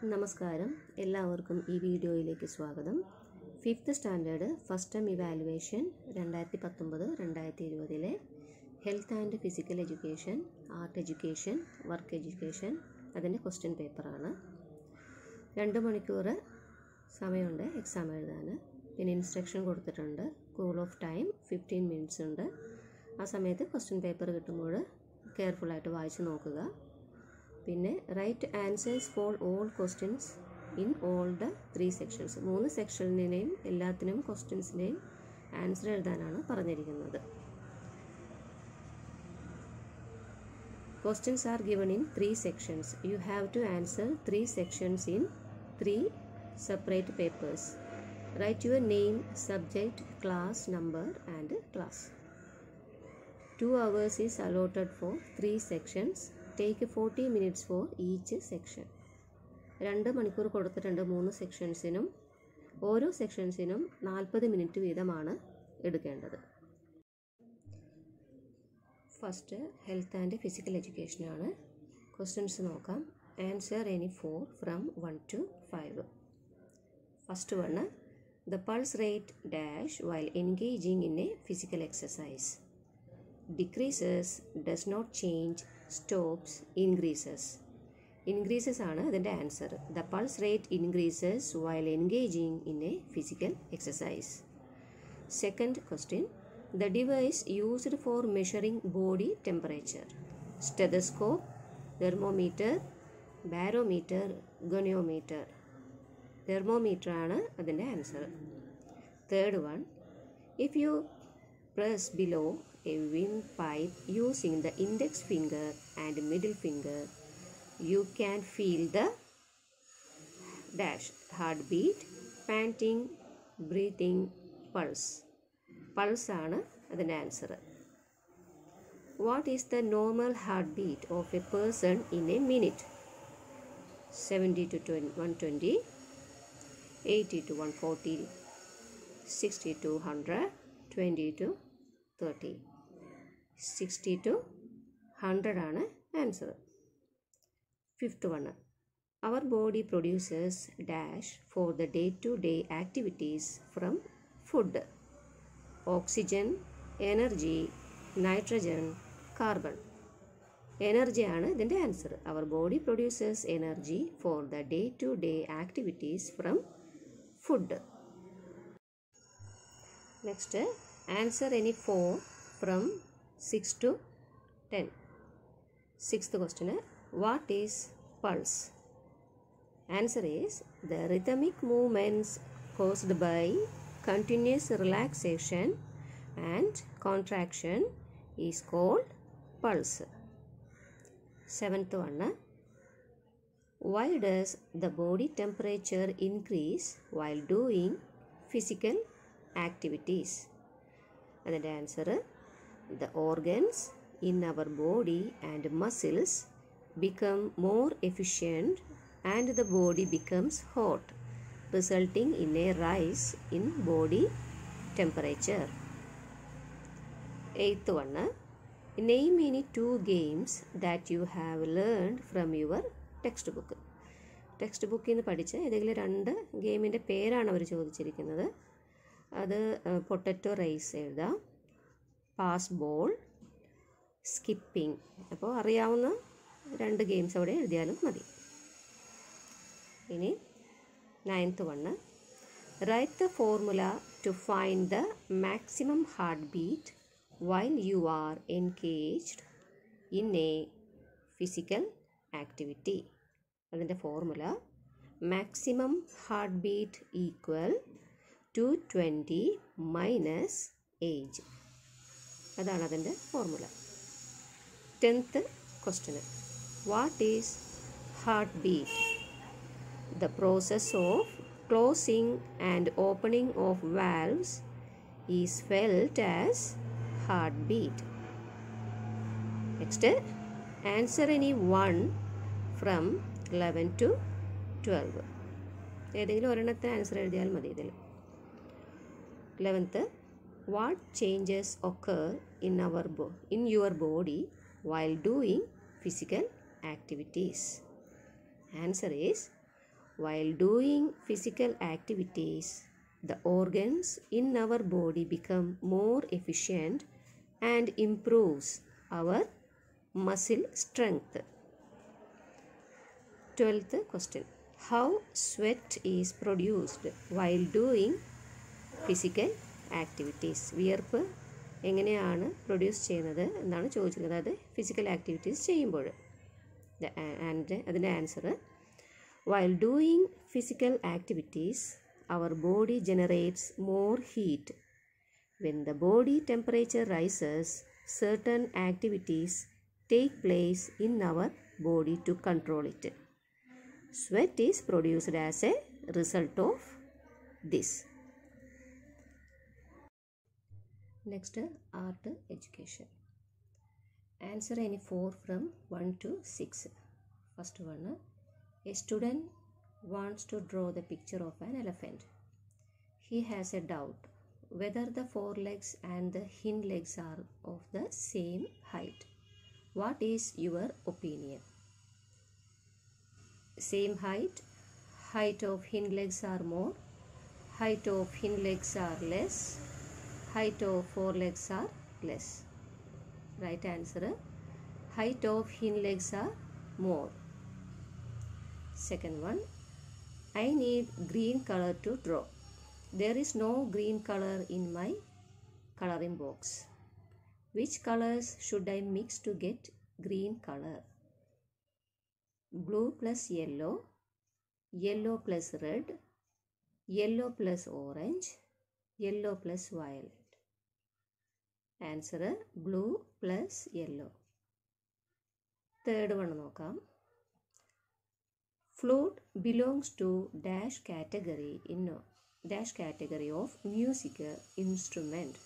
നമസ്കാരം എല്ലാവർക്കും ഈ വീഡിയോയിലേക്ക് സ്വാഗതം fifth standard first time evaluation രണ്ടായിരത്തി പത്തൊമ്പത് രണ്ടായിരത്തി ഇരുപതിലെ health and physical education art education work education അതിൻ്റെ ക്വസ്റ്റ്യൻ പേപ്പറാണ് രണ്ട് മണിക്കൂർ സമയമുണ്ട് എക്സാം എഴുതാൻ പിന്നെ ഇൻസ്ട്രക്ഷൻ കൊടുത്തിട്ടുണ്ട് cool off time fifteen minutes ഉണ്ട് ആ സമയത്ത് ക്വസ്റ്റ്യൻ പേപ്പർ കിട്ടുമ്പോൾ കെയർഫുള്ളായിട്ട് വായിച്ച് നോക്കുക പിന്നെ write answers for all questions in all the three sections മൂന്ന് സെക്ഷനിനെയും എല്ലാത്തിനും ക്വസ്റ്റ്യൻസിൻ്റെയും ആൻസർ എഴുതാനാണ് പറഞ്ഞിരിക്കുന്നത് questions are given in three sections you have to answer three sections in three separate papers write your name subject class number and class two hours is allotted for three sections take forty minutes for each section രണ്ട് മണിക്കൂർ കൊടുത്തിട്ടുണ്ട് മൂന്ന് സെക്ഷൻസിനും ഓരോ സെക്ഷൻസിനും നാൽപ്പത് minute വീതമാണ് എടുക്കേണ്ടത് first health and physical എഡ്യൂക്കേഷനാണ് questions നോക്കാം answer any four from one to five first one the pulse rate dash while engaging in a physical exercise decreases does not change stops increases increases ആണ് അതിൻ്റെ answer the pulse rate increases while engaging in a physical exercise second question the device used for measuring body temperature stethoscope thermometer barometer goniometer thermometer ആണ് അതിൻ്റെ answer third one if you press below a windpipe using the index finger and middle finger you can feel the dash heartbeat panting breathing pulse pulse ആണ് അതിൻ്റെ answer what is the normal heart beat of a person in a minute seventy to ട്വൻ one twenty eighty to one forty sixty to hundred twenty to thirty sixty to hundred ആണ് answer fifth one our body produces dash for the day to day activities from food oxygen energy nitrogen carbon എനർജിയാണ് ഇതിൻ്റെ answer our body produces energy for the day to day activities from food next answer any four from six to ten sixth question what is pulse answer is the rhythmic movements caused by continuous relaxation and contraction is called pulse seventh one why does the body temperature increase while doing physical activities അതിൻ്റെ answer the organs in our body and muscles become more efficient and the body becomes hot resulting in a rise in body temperature eighth one name any two games that you have learned from your textbook text ബുക്കിൽ നിന്ന് പഠിച്ച ഏതെങ്കിലും രണ്ട് ഗെയിമിൻ്റെ പേരാണ് അവർ ചോദിച്ചിരിക്കുന്നത് അത് പൊട്ടറ്റോ റൈസ് എഴുതാം പാസ് ബോൾ സ്കിപ്പിംഗ് അപ്പോൾ അറിയാവുന്ന രണ്ട് ഗെയിംസ് അവിടെ എഴുതിയാലും മതി ഇനി ninth one write the formula to find the maximum heart beat while you are engaged in a physical activity അതിൻ്റെ formula maximum heart beat equal to twenty minus age അതാണ് അതിൻ്റെ formula tenth question what is heart beat the process of closing and opening of valves is felt as heart beat next answer any one from eleven to twelve ഏതെങ്കിലും ഒരെണ്ണത്തിന് answer എഴുതിയാൽ മതി ഇതിൽ eleventh what changes occur in our ബോ in your body while doing physical activities. Answer is while doing physical activities, the organs in our body become more efficient and improves our muscle strength. 12th question How sweat is produced while doing physical activities? വിയർപ്പ് എങ്ങനെയാണ് produce ചെയ്യുന്നത് എന്നാണ് ചോദിച്ചിരിക്കുന്നത് അത് physical activities ചെയ്യുമ്പോൾ and അതിൻ്റെ answer while doing physical activities our body generates more heat when the body temperature rises certain activities take place in our body to control it. Sweat is produced as a result of this. Next, art education. Answer any four from 1 to 6. First one, a student wants to draw the picture of an elephant. He has a doubt whether the forelegs and the hind legs are of the same height. What is your opinion? Same height, height of hind legs are more, height of hind legs are less, height of forelegs are less. Right answer height of hind legs are more. Second one, I need green color to draw. There is no green color in my coloring box. Which colors should I mix to get green color? Blue plus yellow, yellow plus red, yellow plus orange, yellow plus violet. Answer blue plus yellow. Third one നോക്കാം flute belongs to dash category ഇന്നോ dash category of music instrument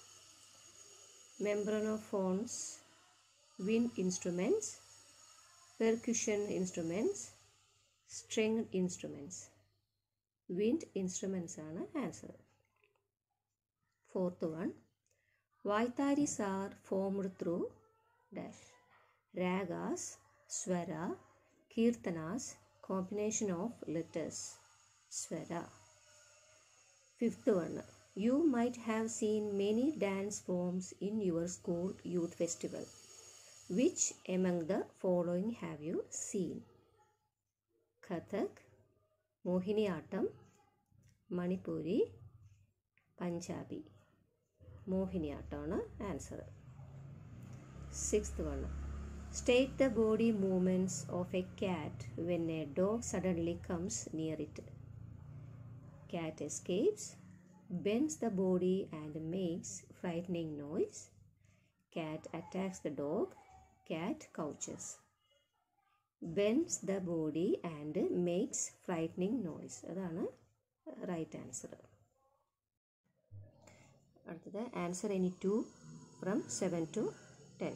membranophones wind instruments percussion instruments stringed instruments wind instruments ആണ് ആൻസർ fourth one vaytharis are formed through dash ragas swara keerthanas combination of letters swara Fifth one, you might have seen many dance forms in your school youth festival. Which among the following have you seen? Kathak, Mohiniyattam, Manipuri, Punjabi. Mohiniyattam answer. Sixth one, state the body movements of a cat when a dog suddenly comes near it. Cat escapes, bends the body and makes frightening noise. Cat attacks the dog. Cat couches. Bends the body and makes frightening noise. അതാണ് right answer അടുത്തത് answer any two from seven to ten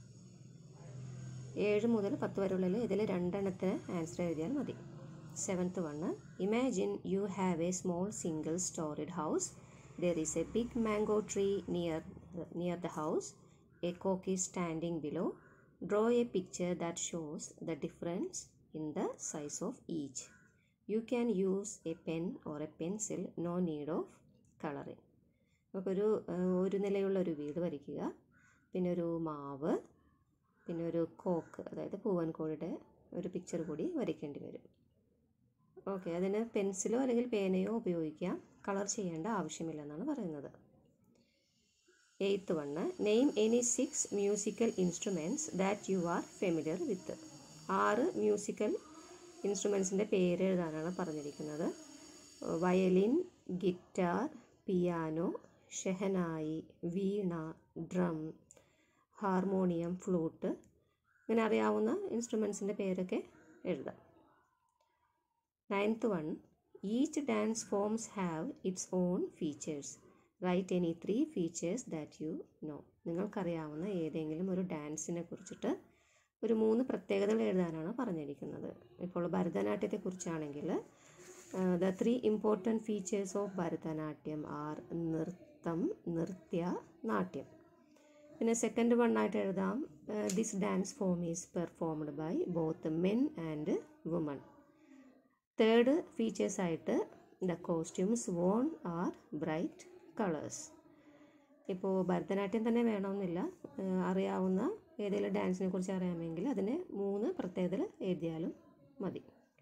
ഏഴ് മുതൽ പത്ത് വരെയുള്ളിൽ ഇതിൽ രണ്ടെണ്ണത്തിന് answer എഴുതിയാൽ മതി seventh one imagine you have a small single storied house there is a big mango tree near near the house a cock is standing below draw a picture that shows the difference in the size of each you can use a pen or a pencil no need of colouring നമുക്കൊരു ഒരു നിലയുള്ള ഒരു വീട് വരയ്ക്കുക പിന്നെ ഒരു മാവ് പിന്നെ ഒരു കോക്ക് അതായത് പൂവൻ കോഴിയുടെ ഒരു പിക്ചർ കൂടി വരയ്ക്കേണ്ടി വരും ഓക്കെ അതിന് പെൻസിലോ അല്ലെങ്കിൽ പേനയോ ഉപയോഗിക്കാം കളർ ചെയ്യേണ്ട ആവശ്യമില്ലെന്നാണ് പറയുന്നത് eighth one name any six musical instruments that you are familiar with ആറ് മ്യൂസിക്കൽ ഇൻസ്ട്രുമെൻസിൻ്റെ പേര് എഴുതാനാണ് പറഞ്ഞിരിക്കുന്നത് violin guitar piano shehnai veena drum harmonium flute ഇങ്ങനെ അറിയാവുന്ന ഇൻസ്ട്രുമെൻസിൻ്റെ പേരൊക്കെ എഴുതാം ninth one each dance forms have its own features write any three features that you know നിങ്ങൾക്കറിയാവുന്ന ഏതെങ്കിലും ഒരു ഡാൻസിനെ കുറിച്ചിട്ട് ഒരു മൂന്ന് പ്രത്യേകതകൾ എഴുതാനാണ് പറഞ്ഞിരിക്കുന്നത് ഇപ്പോൾ ഭരതനാട്യത്തെക്കുറിച്ചാണെങ്കിൽ the three important features of Bharatanatyam are nritta nritya natya പിന്നെ സെക്കൻഡ് വൺ ആയിട്ട് എഴുതാം this dance form is performed by both men and women third ഫീച്ചേഴ്സായിട്ട് the costumes worn are bright colours ഇപ്പോൾ ഭരതനാട്യം തന്നെ വേണമെന്നില്ല ഏഹ് അറിയാവുന്ന ഏതെങ്കിലും ഡാൻസിനെ കുറിച്ച് അറിയാമെങ്കിൽ അതിന് മൂന്ന് പ്രത്യേകതകൾ എഴുതിയാലും മതി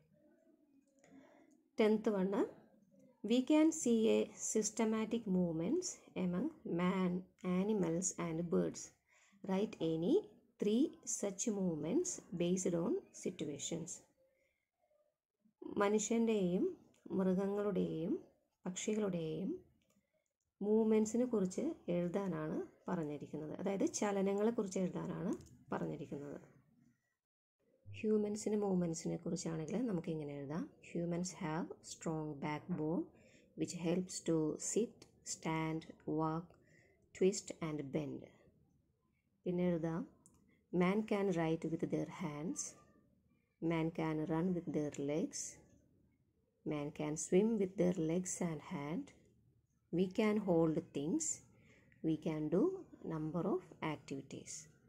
tenth one we can see a systematic movements among man animals and birds write any three such movements based on situations മനുഷ്യൻ്റെയും മൃഗങ്ങളുടെയും പക്ഷികളുടെയും മൂവ്മെൻറ്റ്സിനെ കുറിച്ച് എഴുതാനാണ് പറഞ്ഞിരിക്കുന്നത് അതായത് ചലനങ്ങളെക്കുറിച്ച് എഴുതാനാണ് പറഞ്ഞിരിക്കുന്നത് ഹ്യൂമൻസിൻ്റെ മൂവ്മെൻറ്റ്സിനെ കുറിച്ചാണെങ്കിൽ നമുക്ക് ഇങ്ങനെ എഴുതാം humans have strong backbone which helps to sit stand walk twist and bend പിന്നെ എഴുതാം man can write with their hands man can run with their legs man can swim with their legs and hand we can hold things we can do number of activities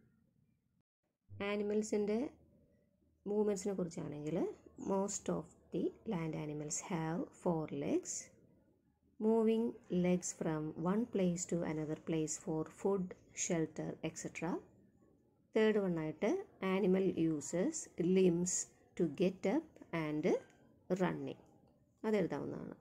ആനിമൽസിൻ്റെ മൂവ്മെൻറ്റ്സിനെ കുറിച്ചാണെങ്കിൽ most of the land animals have four legs moving legs from one place to another place for food shelter etcetera third വണ്ണായിട്ട് animal uses limbs to get up and running അതെഴുതാവുന്നതാണ്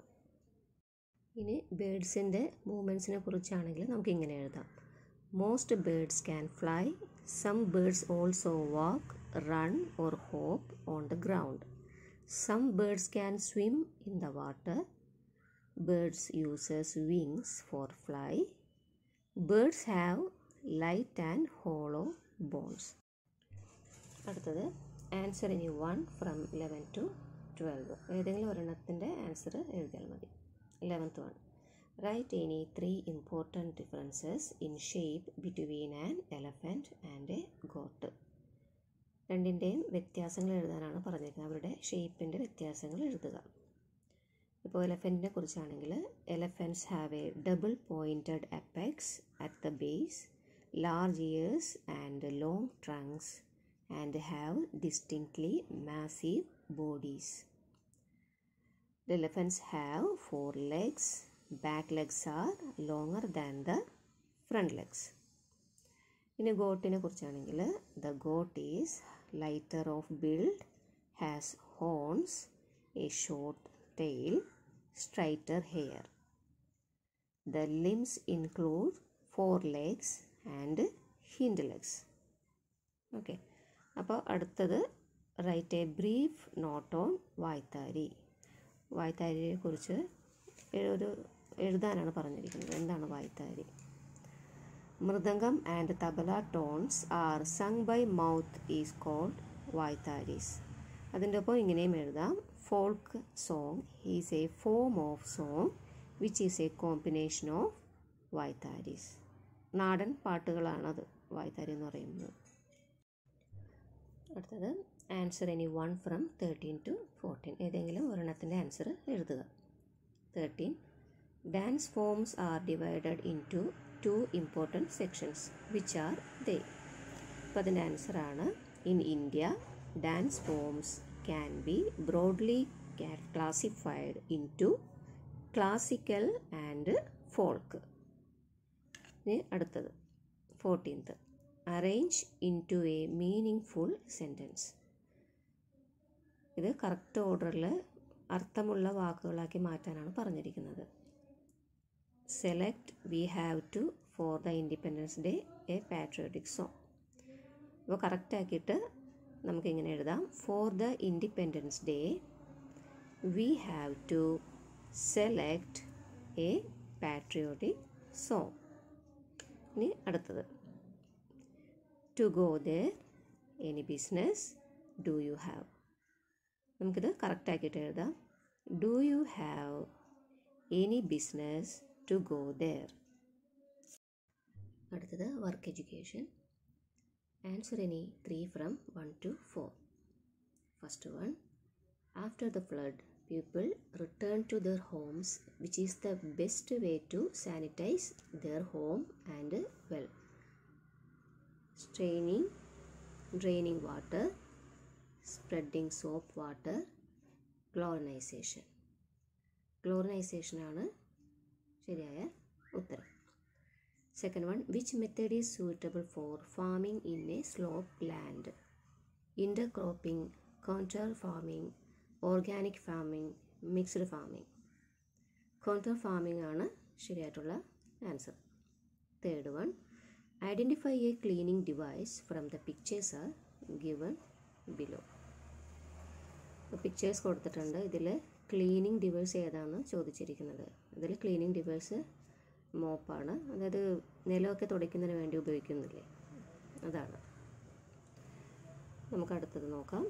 ഇനി ബേഡ്സിൻ്റെ മൂവ്മെൻറ്റ്സിനെ കുറിച്ചാണെങ്കിൽ നമുക്ക് ഇങ്ങനെ എഴുതാം most birds can fly some birds also walk run or hop on the ground some birds can swim in the water birds uses wings four fly birds have light and hollow bones അടുത്തത് answer any one from eleven to twelve ഏതെങ്കിലും ഒരെണ്ണത്തിൻ്റെ answer എഴുതിയാൽ മതി eleventh one write any three important differences in shape between an elephant and a goat രണ്ടിൻ്റെയും വ്യത്യാസങ്ങൾ എഴുതാനാണ് പറഞ്ഞിരിക്കുന്നത് അവരുടെ ഷേപ്പിൻ്റെ വ്യത്യാസങ്ങൾ എഴുതുക ഇപ്പോൾ എലഫൻറ്റിനെ കുറിച്ചാണെങ്കിൽ elephants have a double pointed apex at the base large ears and long trunks and have distinctly massive bodies The elephants have four legs. Back legs are longer than the front legs. ഇനി ഗോട്ടിനെ കുറിച്ചാണെങ്കിൽ the goat is lighter of build has horns a short tail straighter hair the limbs include four legs and hind legs okay അപ്പോൾ അടുത്തത് write a brief note on vaythari വായ്ത്താരിയെ കുറിച്ച് ഒരു എഴുതാനാണ് പറഞ്ഞിരിക്കുന്നത് എന്താണ് വായ്ത്താരി mridangam and tabla tones are sung by mouth is called vaytharis അതിൻ്റെ ഒപ്പം ഇങ്ങനെയും എഴുതാം folk song is a form of song which is a combination of വായ്ത്താരീസ് നാടൻ പാട്ടുകളാണത് വായ്ത്താരി എന്ന് പറയുന്നത് അടുത്തത് answer any one from thirteen to fourteen ഏതെങ്കിലും ഒരെണ്ണത്തിൻ്റെ ആൻസർ എഴുതുക thirteen dance forms are divided into two important sections which are they അപ്പോൾ അതിൻ്റെ ആൻസറാണ് in India dance forms can be broadly classified into classical and folk ഇനി അടുത്തത് fourteenth arrange into a meaningful sentence ഇത് correct ഓർഡറിൽ അർത്ഥമുള്ള വാക്കുകളാക്കി മാറ്റാനാണ് പറഞ്ഞിരിക്കുന്നത് select we have to for the Independence Day a patriotic song അപ്പോൾ correct ആക്കിയിട്ട് നമുക്കിങ്ങനെ എഴുതാം for the Independence Day we have to select a patriotic song ഇനി അടുത്തത് to go there any business do you have നമുക്കിത് correct ആക്കിയിട്ട് എഴുതാം do you have any business to go there അടുത്തത് work education answer any three from one to four first one after the flood people return to their homes which is the best way to sanitise there home and well straining draining water spreading soap water chlorinisation ക്ലോറിനൈസേഷനാണ് ശരിയായ ഉത്തരം second one which method is suitable for farming in a slope land intercropping contour farming organic farming mixed farming contour farming ആണ് ശരിയായിട്ടുള്ള answer third one identify a cleaning device from the pictures are given below pictures കൊടുത്തിട്ടുണ്ട് ഇതിൽ cleaning device ഏതാണെന്ന് ചോദിച്ചിരിക്കുന്നത് ഇതിൽ cleaning device മോപ്പാണ് അതായത് നിലമൊക്കെ തുടയ്ക്കുന്നതിന് വേണ്ടി ഉപയോഗിക്കുന്നില്ലേ അതാണ് നമുക്ക് അടുത്തത് നോക്കാം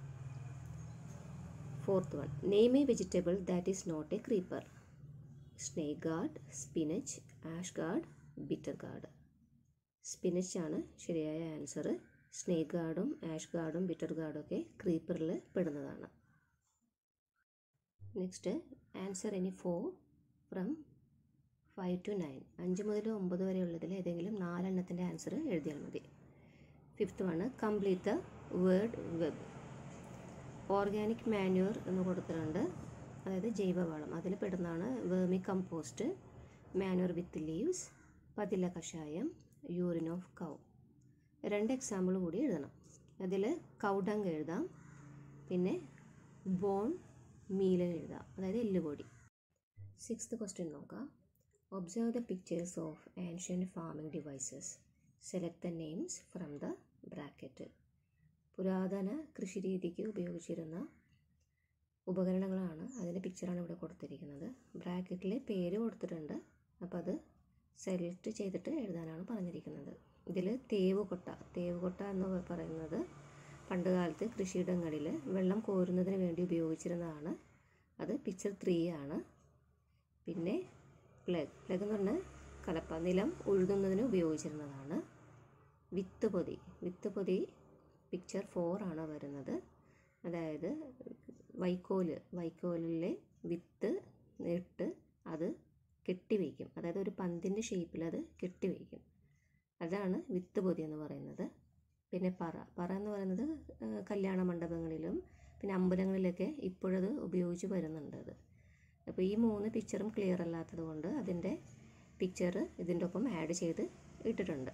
fourth one name a vegetable that is not a creeper snake gourd spinach ash gourd bitter gourd spinach ആണ് ശരിയായ ആൻസർ സ്നേക്ക് ഗാർഡും ആഷ് ഗാർഡും ബിറ്റർ ഗാർഡും ഒക്കെ ക്രീപ്പറിൽ പെടുന്നതാണ് നെക്സ്റ്റ് ആൻസർ ഇനി four from five to nine അഞ്ച് മുതൽ ഒമ്പത് വരെ ഉള്ളതിൽ ഏതെങ്കിലും നാലെണ്ണത്തിൻ്റെ ആൻസർ എഴുതിയാൽ മതി ഫിഫ്ത്ത് ആണ് complete the word web organic manure എന്ന് കൊടുത്തിട്ടുണ്ട് അതായത് ജൈവവളം അതിൽ പെടുന്നതാണ് vermicompost manure with leaves പതില കഷായം യൂറിൻ ഓഫ് കൗ രണ്ട് എക്സാമ്പിൾ കൂടി എഴുതണം അതിൽ കൗഡങ് എഴുതാം പിന്നെ ബോൺ മീല എഴുതാം അതായത് എല്ലുപൊടി സിക്സ്ത് ക്വസ്റ്റ്യൻ നോക്കാം observe the pictures of ancient farming devices select the names from the bracket പുരാതന കൃഷിരീതിക്ക് ഉപയോഗിച്ചിരുന്ന ഉപകരണങ്ങളാണ് അതിൻ്റെ പിക്ചറാണ് ഇവിടെ കൊടുത്തിരിക്കുന്നത് ബ്രാക്കറ്റിൽ പേര് കൊടുത്തിട്ടുണ്ട് അപ്പോൾ അത് സെലക്ട് ചെയ്തിട്ട് എഴുതാനാണ് പറഞ്ഞിരിക്കുന്നത് ഇതിൽ തേവുകൊട്ട തേവുകൊട്ട എന്ന് പറയുന്നത് പണ്ട് കാലത്ത് കൃഷിയിടങ്ങളിൽ വെള്ളം കോരുന്നതിന് വേണ്ടി ഉപയോഗിച്ചിരുന്നതാണ് അത് പിക്ചർ ത്രീ ആണ് പിന്നെ പ്ലഗ് പ്ലഗ് എന്ന് പറഞ്ഞാൽ കലപ്പ നിലം ഉഴുതുന്നതിന് ഉപയോഗിച്ചിരുന്നതാണ് വിത്ത് പൊതി വിത്ത് പൊതി പിക്ചർ ഫോർ ആണ് വരുന്നത് അതായത് വൈക്കോല് വൈക്കോലിലെ വിത്ത് ഇട്ട് അത് കെട്ടിവയ്ക്കും അതായത് ഒരു പന്തിൻ്റെ ഷേപ്പിൽ അത് കെട്ടിവയ്ക്കും അതാണ് വിത്ത് പൊതി എന്ന് പറയുന്നത് പിന്നെ പറ പറ എന്ന് പറയുന്നത് കല്യാണ മണ്ഡപങ്ങളിലും പിന്നെ അമ്പലങ്ങളിലൊക്കെ ഇപ്പോഴത് ഉപയോഗിച്ച് വരുന്നുണ്ട് അത് അപ്പോൾ ഈ മൂന്ന് പിക്ചറും ക്ലിയർ അല്ലാത്തത് കൊണ്ട് അതിൻ്റെ പിക്ചർ ഇതിൻ്റെ ഒപ്പം ആഡ് ചെയ്ത് ഇട്ടിട്ടുണ്ട്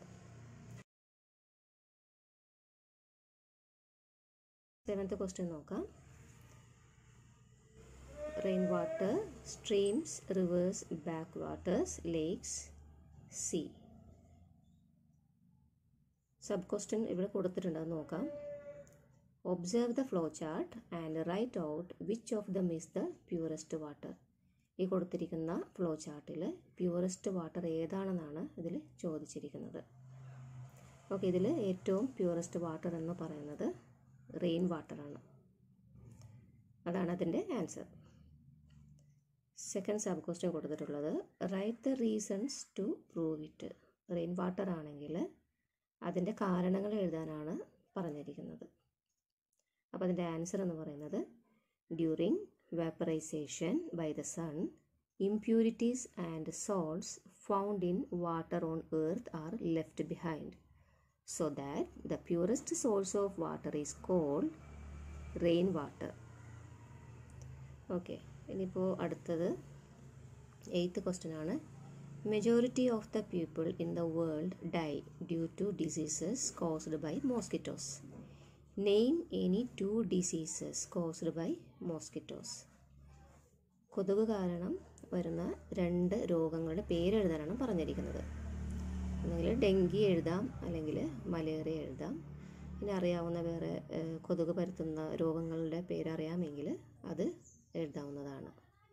സെവൻത്ത് ക്വസ്റ്റ്യൻ നോക്കാം rain water streams rivers backwaters lakes sea sub question ഇവിടെ കൊടുത്തിട്ടുണ്ട് അത് നോക്കാം observe the flow chart and write out which of them is the purest water ഈ കൊടുത്തിരിക്കുന്ന ഫ്ലോ ചാർട്ടിൽ പ്യൂറസ്റ്റ് വാട്ടർ ഏതാണെന്നാണ് ഇതിൽ ചോദിച്ചിരിക്കുന്നത് ഓക്കെ ഇതിൽ ഏറ്റവും പ്യൂറസ്റ്റ് വാട്ടർ എന്ന് പറയുന്നത് റെയിൻ വാട്ടറാണ് അതാണ് അതിൻ്റെ ആൻസർ സെക്കൻഡ് സബ് ക്വസ്റ്റ്യൻ കൊടുത്തിട്ടുള്ളത് write the reasons to prove it rain water ആണെങ്കിൽ അതിൻ്റെ കാരണങ്ങൾ എഴുതാനാണ് പറഞ്ഞിരിക്കുന്നത് അപ്പോൾ അതിൻ്റെ ആൻസർ എന്ന് പറയുന്നത് during vaporisation by the sun impurities and salts found in water on earth are left behind so that the purest source of water is called rain water okay ഇനിയിപ്പോൾ അടുത്തത് എയ്ത്ത് ക്വസ്റ്റ്യൻ ആണ് majority of the people in the world die due to diseases caused by mosquitoes name any two diseases caused by mosquitoes കൊതുക് കാരണം വരുന്ന രണ്ട് രോഗങ്ങളുടെ പേരെഴുതാനാണ് പറഞ്ഞിരിക്കുന്നത് ഒന്നുകിൽ ഡെങ്കി എഴുതാം അല്ലെങ്കിൽ മലേറിയ എഴുതാം പിന്നെ അറിയാവുന്ന വേറെ കൊതുക് പരത്തുന്ന രോഗങ്ങളുടെ പേരറിയാമെങ്കിൽ അത് എഴുതാവുന്നതാണ്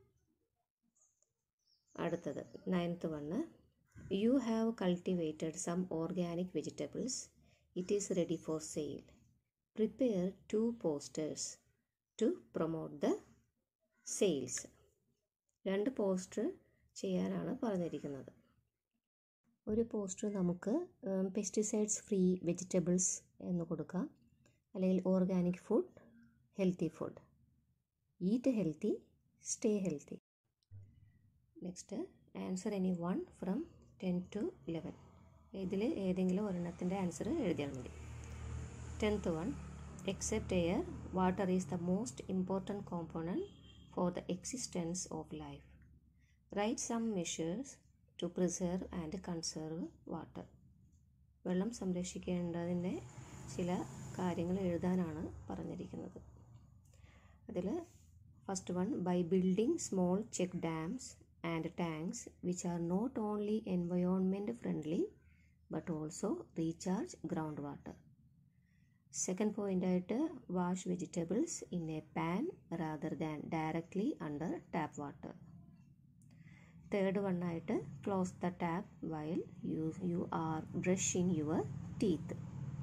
അടുത്തത് ninth one you have cultivated some organic vegetables it is ready for sale prepare two posters to promote the sales രണ്ട് പോസ്റ്റർ ചെയ്യാനാണ് പറഞ്ഞിരിക്കുന്നത് ഒരു പോസ്റ്റർ നമുക്ക് പെസ്റ്റിസൈഡ്സ് ഫ്രീ വെജിറ്റബിൾസ് എന്ന് കൊടുക്കാം അല്ലെങ്കിൽ organic food healthy food eat healthy stay healthy next answer any one from ten to eleven ഇതിൽ ഏതെങ്കിലും ഒരെണ്ണത്തിൻ്റെ ആൻസർ എഴുതിയാൽ മതി tenth one except air, water is the most important component for the existence of life. Write some measures to preserve and conserve water. വെള്ളം സംരക്ഷിക്കേണ്ടതിൻ്റെ ചില കാര്യങ്ങൾ എഴുതാനാണ് പറഞ്ഞിരിക്കുന്നത് അതിൽ first one by building small check dams and tanks which are not only environment friendly but also recharge ground water second പോയിൻ്റായിട്ട് wash vegetables in a pan rather than directly under tap water third വണ്ണായിട്ട് close the tap while you you are brushing your teeth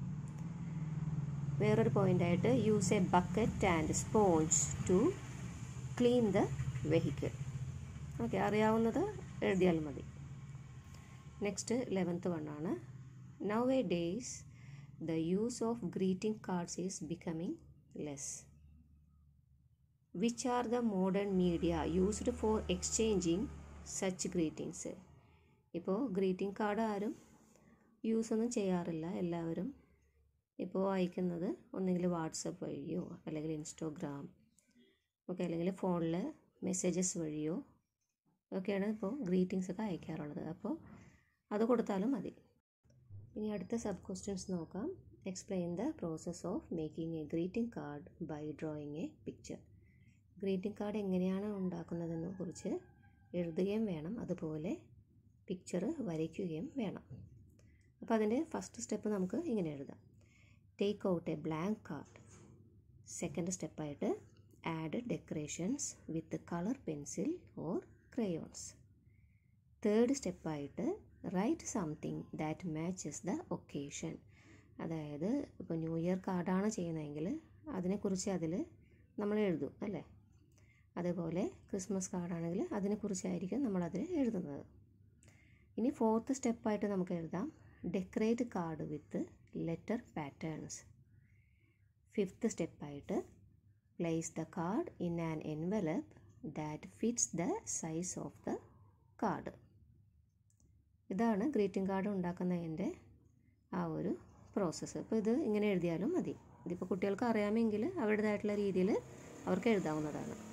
വേറൊരു പോയിൻ്റായിട്ട് use a bucket and sponge to clean the vehicle okay അറിയാവുന്നത് എഴുതിയാൽ മതി next eleventh വണ്ണാണ് A days the use of greeting cards is becoming less. Which are the modern media used for exchanging such greetings? ഇപ്പോൾ greeting card ആരും use ഒന്നും ചെയ്യാറില്ല എല്ലാവരും ഇപ്പോൾ അയക്കുന്നത് ഒന്നെങ്കിൽ വാട്സപ്പ് വഴിയോ അല്ലെങ്കിൽ ഇൻസ്റ്റാഗ്രാം ഒക്കെ അല്ലെങ്കിൽ ഫോണിൽ മെസ്സേജസ് വഴിയോ ഒക്കെയാണ് ഇപ്പോൾ ഗ്രീറ്റിങ്സ് ഒക്കെ അയക്കാറുള്ളത് അപ്പോൾ അത് കൊടുത്താലും മതി ഇനി അടുത്ത സബ് ക്വസ്റ്റ്യൻസ് നോക്കാം explain the process of making a greeting card by drawing a picture greeting card എങ്ങനെയാണ് ഉണ്ടാക്കുന്നതെന്ന് കുറിച്ച് എഴുതുകയും വേണം അതുപോലെ പിക്ചർ വരയ്ക്കുകയും വേണം അപ്പോൾ അതിൻ്റെ ഫസ്റ്റ് സ്റ്റെപ്പ് നമുക്ക് ഇങ്ങനെ എഴുതാം take out a blank card second സ്റ്റെപ്പായിട്ട് add decorations with colour pencil or crayons third സ്റ്റെപ്പായിട്ട് write something that matches the occasion അതായത് ഇപ്പോൾ ന്യൂ ഇയർ കാർഡാണ് ചെയ്യുന്നതെങ്കിൽ അതിനെക്കുറിച്ച് അതിൽ നമ്മൾ എഴുതും അല്ലേ അതുപോലെ ക്രിസ്മസ് കാർഡാണെങ്കിൽ അതിനെക്കുറിച്ചായിരിക്കും നമ്മളതിൽ എഴുതുന്നത് ഇനി ഫോർത്ത് സ്റ്റെപ്പായിട്ട് നമുക്ക് എഴുതാം decorate card with letter patterns fifth സ്റ്റെപ്പായിട്ട് place the card in an envelope that fits the size of the card ഇതാണ് ഗ്രീറ്റിംഗ് കാർഡ് ഉണ്ടാക്കുന്നതിൻ്റെ ആ ഒരു പ്രോസസ്സ് അപ്പോൾ ഇത് ഇങ്ങനെ എഴുതിയാലും മതി ഇതിപ്പോൾ കുട്ടികൾക്ക് അറിയാമെങ്കിൽ അവരുടേതായിട്ടുള്ള രീതിയിൽ അവർക്ക് എഴുതാവുന്നതാണ്